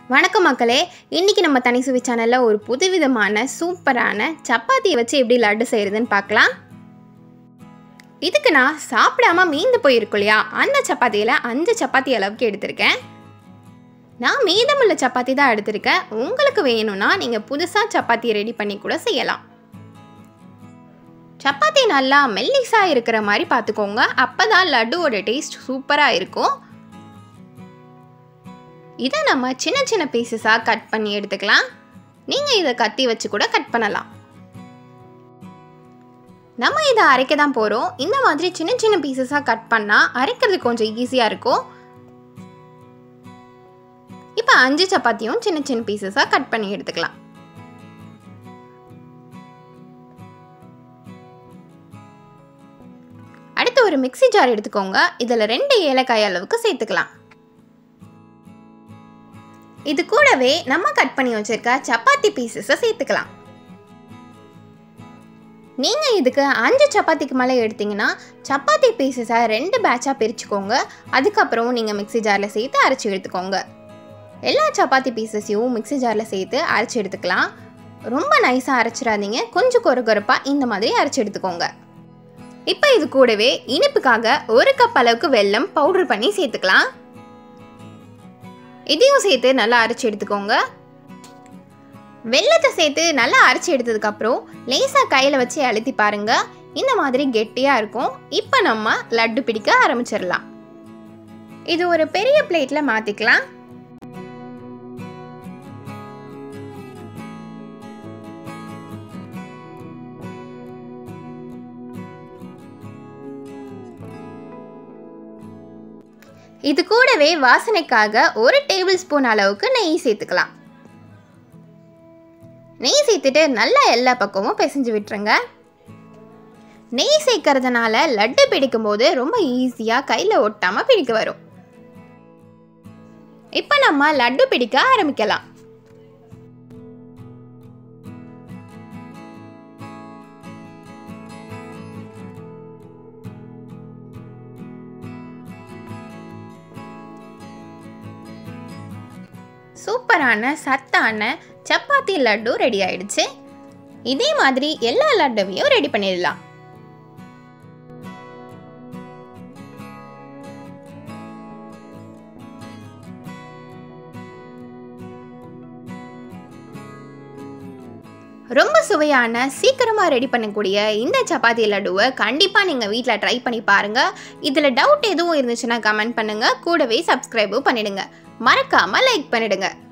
வணக்கம் மக்களே இன்றைக்கி நம்ம தனி சுவை சேனலில் ஒரு புதுவிதமான சூப்பரான சப்பாத்தியை வச்சு எப்படி லட்டு செய்கிறதுன்னு பார்க்கலாம் இதுக்கு நான் சாப்பிடாம மீந்து போயிருக்கும் இல்லையா அந்த சப்பாத்தியில் அஞ்சு சப்பாத்தி அளவுக்கு எடுத்திருக்கேன் நான் மீதமுள்ள சப்பாத்தி தான் எடுத்திருக்கேன் உங்களுக்கு வேணும்னா நீங்கள் புதுசாக சப்பாத்தி ரெடி பண்ணி கூட செய்யலாம் சப்பாத்தி நல்லா மெல்லிஸாக இருக்கிற மாதிரி பார்த்துக்கோங்க அப்போ தான் லட்டுவோட டேஸ்ட் சூப்பராக இருக்கும் இதை நம்ம சின்ன சின்ன பீசஸாக கட் பண்ணி எடுத்துக்கலாம் நீங்கள் இதை கத்தி வச்சு கூட கட் பண்ணலாம் நம்ம இதை அரைக்க தான் போகிறோம் இந்த மாதிரி சின்ன சின்ன பீசஸாக கட் பண்ணால் அரைக்கிறது கொஞ்சம் ஈஸியாக இருக்கும் இப்போ அஞ்சு சப்பாத்தியும் சின்ன சின்ன பீசஸாக கட் பண்ணி எடுத்துக்கலாம் அடுத்து ஒரு மிக்ஸி ஜார் எடுத்துக்கோங்க இதில் ரெண்டு ஏலக்காய் அளவுக்கு சேர்த்துக்கலாம் இது கூடவே நம்ம கட் பண்ணி வச்சிருக்க சப்பாத்தி பீசஸை சேர்த்துக்கலாம் நீங்கள் இதுக்கு அஞ்சு சப்பாத்திக்கு மேலே எடுத்தீங்கன்னா சப்பாத்தி பீசஸை ரெண்டு பேட்சாக பிரிச்சுக்கோங்க அதுக்கப்புறம் நீங்கள் மிக்ஸி ஜாரில் சேர்த்து அரைச்சி எடுத்துக்கோங்க எல்லா சப்பாத்தி பீசஸையும் மிக்ஸி ஜாரில் சேர்த்து அரைச்சி எடுத்துக்கலாம் ரொம்ப நைஸாக அரைச்சிடாதீங்க கொஞ்சம் கொரகொரப்பாக இந்த மாதிரி அரைச்சி எடுத்துக்கோங்க இப்போ இது கூடவே இனிப்புக்காக ஒரு கப் அளவுக்கு வெல்லம் பவுடர் பண்ணி சேர்த்துக்கலாம் இதையும் சேர்த்து நல்லா அரைச்சி எடுத்துக்கோங்க வெள்ளத்தை சேர்த்து நல்லா அரைச்சி எடுத்ததுக்கப்புறம் லேசாக கையில் வச்சு அழுத்தி பாருங்க இந்த மாதிரி கெட்டியாக இருக்கும் இப்போ நம்ம லட்டு பிடிக்க ஆரம்பிச்சிடலாம் இது ஒரு பெரிய பிளேட்டில் மாற்றிக்கலாம் இது கூடவே வாசனைக்காக ஒரு டேபிள் ஸ்பூன் அளவுக்கு நெய் சேர்த்துக்கலாம் நெய் சேர்த்துட்டு நல்லா எல்லா பக்கமும் பிசைஞ்சு விட்டுருங்க நெய் சேர்க்கறதுனால லட்டு பிடிக்கும்போது ரொம்ப ஈஸியாக கையில் ஒட்டாமல் பிடிக்க வரும் இப்போ நம்ம லட்டு பிடிக்க ஆரம்பிக்கலாம் சூப்பரான சத்தான சப்பாத்தி லட்டு ரெடி ஆயிடுச்சு இதே மாதிரி எல்லா லட்டுவையும் ரெடி பண்ணிடலாம் ரொம்ப சுவையான சீக்கிரமாக ரெடி பண்ணக்கூடிய இந்த சப்பாத்தி லட்டுவை கண்டிப்பாக நீங்கள் வீட்டில் ட்ரை பண்ணி பாருங்கள் இதில் டவுட் எதுவும் இருந்துச்சுன்னா கமெண்ட் பண்ணுங்கள் கூடவே சப்ஸ்கிரைபும் பண்ணிடுங்க மறக்காமல் லைக் பண்ணிடுங்க